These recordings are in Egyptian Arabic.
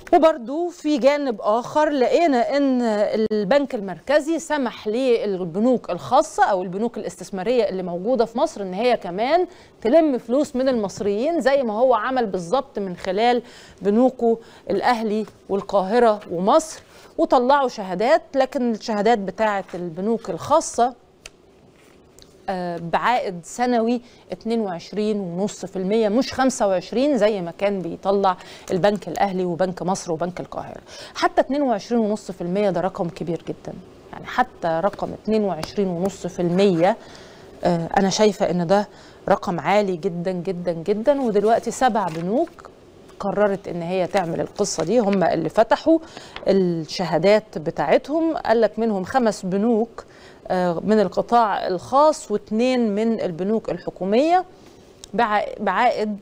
وبرضو في جانب آخر لقينا أن البنك المركزي سمح للبنوك الخاصة أو البنوك الاستثمارية اللي موجودة في مصر أن هي كمان تلم فلوس من المصريين زي ما هو عمل بالظبط من خلال بنوكه الأهلي والقاهرة ومصر وطلعوا شهادات لكن الشهادات بتاعة البنوك الخاصة بعائد سنوي 22.5% مش 25 زي ما كان بيطلع البنك الاهلي وبنك مصر وبنك القاهره حتى 22.5% ده رقم كبير جدا يعني حتى رقم 22.5% انا شايفه ان ده رقم عالي جدا جدا جدا ودلوقتي سبع بنوك قررت ان هي تعمل القصه دي هم اللي فتحوا الشهادات بتاعتهم قال لك منهم خمس بنوك من القطاع الخاص واثنين من البنوك الحكومية بعائد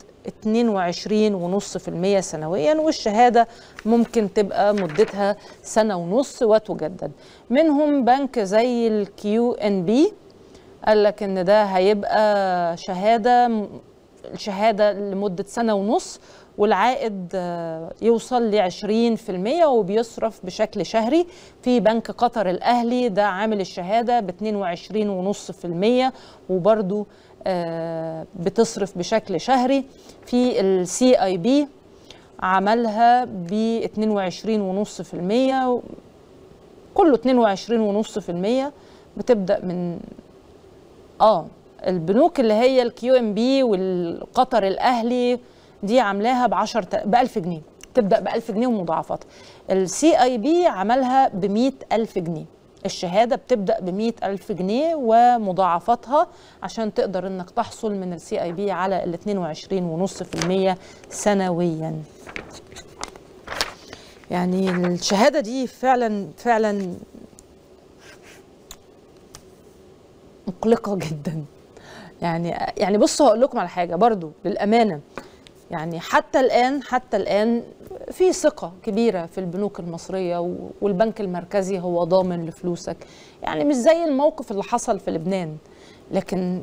22.5% سنويا والشهادة ممكن تبقى مدتها سنة ونص وتجدد منهم بنك زي الكيو ان بي قال لك ان ده هيبقى شهادة الشهادة لمدة سنة ونص والعائد يوصل ل 20% وبيصرف بشكل شهري في بنك قطر الأهلي ده عامل الشهادة ب 22.5% وبرضو بتصرف بشكل شهري في السي اي بي عملها ب 22.5% كله 22.5% بتبدأ من اه البنوك اللي هي الكيو ام بي والقطر الاهلي دي عاملاها ب 10 ب 1000 جنيه تبدا ب 1000 جنيه ومضاعفاتها السي اي بي عملها ب 100000 جنيه الشهاده بتبدا ب 100000 جنيه ومضاعفاتها عشان تقدر انك تحصل من السي اي بي على ال 22.5% سنويا يعني الشهاده دي فعلا فعلا مقلقه جدا يعني يعني بصوا هقول لكم على حاجه برضو للامانه يعني حتى الان حتى الان في ثقه كبيره في البنوك المصريه والبنك المركزي هو ضامن لفلوسك يعني مش زي الموقف اللي حصل في لبنان لكن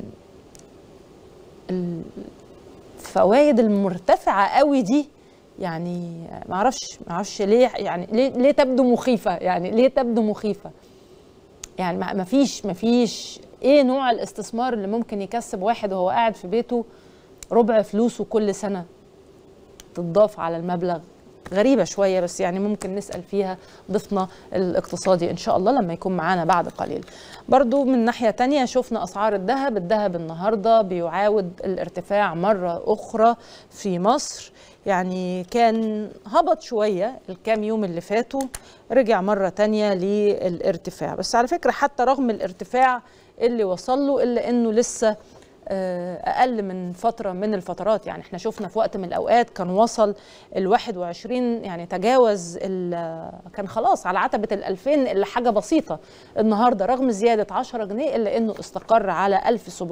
الفوائد المرتفعه قوي دي يعني ما اعرفش ما اعرفش ليه يعني ليه ليه تبدو مخيفه يعني ليه تبدو مخيفه يعني ما فيش ما فيش ايه نوع الاستثمار اللي ممكن يكسب واحد وهو قاعد في بيته ربع فلوسه كل سنه تضاف على المبلغ غريبة شوية بس يعني ممكن نسأل فيها ضيفنا الاقتصادي إن شاء الله لما يكون معانا بعد قليل برضو من ناحية تانية شفنا أسعار الذهب الذهب النهاردة بيعاود الارتفاع مرة أخرى في مصر يعني كان هبط شوية الكام يوم اللي فاتوا رجع مرة تانية للارتفاع بس على فكرة حتى رغم الارتفاع اللي وصل له إلا أنه لسه اقل من فتره من الفترات يعني احنا شفنا في وقت من الاوقات كان وصل ال 21 يعني تجاوز كان خلاص على عتبه ال 2000 الا حاجه بسيطه النهارده رغم زياده 10 جنيه الا انه استقر على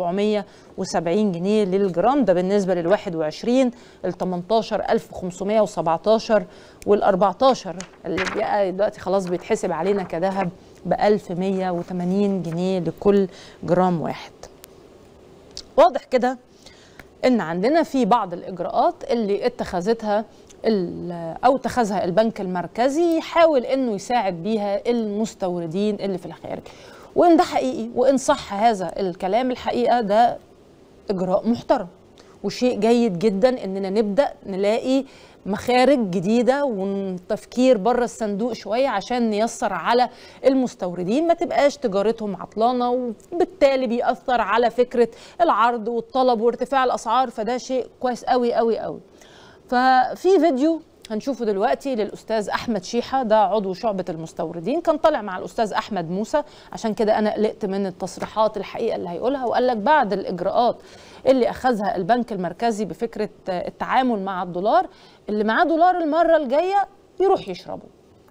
1770 جنيه للجرام ده بالنسبه لل 21 ال 18 1517 وال 14 اللي بقى دلوقتي خلاص بيتحسب علينا كذهب ب 1180 جنيه لكل جرام واحد واضح كده ان عندنا في بعض الاجراءات اللي اتخذتها او اتخذها البنك المركزي يحاول انه يساعد بيها المستوردين اللي في الخارج وان ده حقيقي وان صح هذا الكلام الحقيقه ده اجراء محترم وشيء جيد جدا اننا نبدا نلاقي مخارج جديدة وتفكير بره الصندوق شوية عشان نيسر على المستوردين ما تبقاش تجارتهم عطلانة وبالتالي بيأثر على فكرة العرض والطلب وارتفاع الأسعار فده شيء كويس قوي قوي قوي ففي فيديو هنشوفه دلوقتي للاستاذ احمد شيحه ده عضو شعبه المستوردين كان طالع مع الاستاذ احمد موسى عشان كده انا قلقت من التصريحات الحقيقه اللي هيقولها وقال لك بعد الاجراءات اللي اخذها البنك المركزي بفكره التعامل مع الدولار اللي معاه دولار المره الجايه يروح يشربه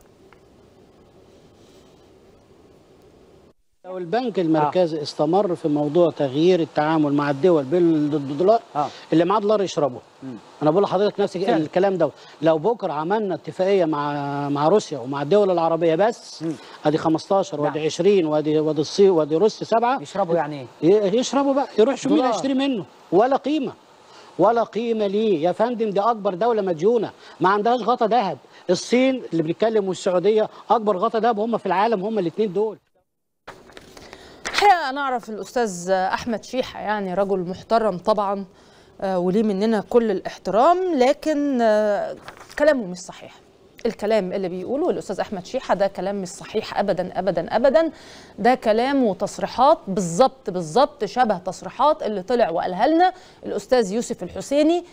لو البنك المركزي آه. استمر في موضوع تغيير التعامل مع الدول بالدولار آه. اللي معاه دولار يشربه م. انا بقول لحضرتك نفس الكلام ده لو بكره عملنا اتفاقيه مع مع روسيا ومع الدول العربيه بس م. ادي 15 وادي 20 وادي وادي الصين وادي روسيا سبعه يشربوا يعني ايه؟ يشربوا بقى يروح شو مين يشتري منه ولا قيمه ولا قيمه ليه يا فندم دي اكبر دوله مديونه ما عندهاش غطا ذهب الصين اللي بنتكلم والسعوديه اكبر غطا ذهب هم في العالم هم الاثنين دول الحقيقه انا اعرف الاستاذ احمد شيحه يعني رجل محترم طبعا وليه مننا كل الاحترام لكن كلامه مش صحيح الكلام اللي بيقوله الاستاذ احمد شيحه ده كلام مش صحيح ابدا ابدا ابدا ده كلام وتصريحات بالظبط بالظبط شبه تصريحات اللي طلع وقالها لنا الاستاذ يوسف الحسيني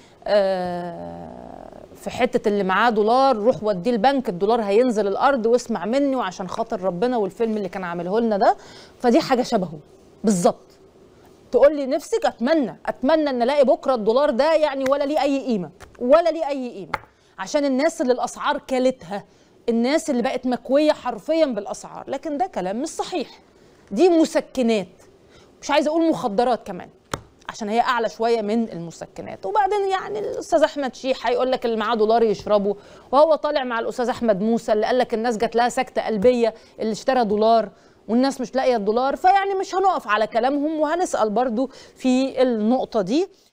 في حته اللي معاه دولار روح وديه البنك الدولار هينزل الارض واسمع مني وعشان خاطر ربنا والفيلم اللي كان عامله لنا ده فدي حاجه شبهه بالظبط تقول لي نفسك اتمنى اتمنى ان الاقي بكره الدولار ده يعني ولا ليه اي قيمه ولا ليه اي قيمه عشان الناس اللي الاسعار كلتها الناس اللي بقت مكويه حرفيا بالاسعار لكن ده كلام مش صحيح دي مسكنات مش عايزه اقول مخدرات كمان عشان هي اعلى شويه من المسكنات وبعدين يعني الاستاذ احمد شيح هيقول لك اللي معاه دولار يشربه وهو طالع مع الاستاذ احمد موسى اللي قال لك الناس جات لها سكته قلبيه اللي اشترى دولار والناس مش لاقيه الدولار فيعني مش هنقف على كلامهم وهنسال برضو في النقطه دي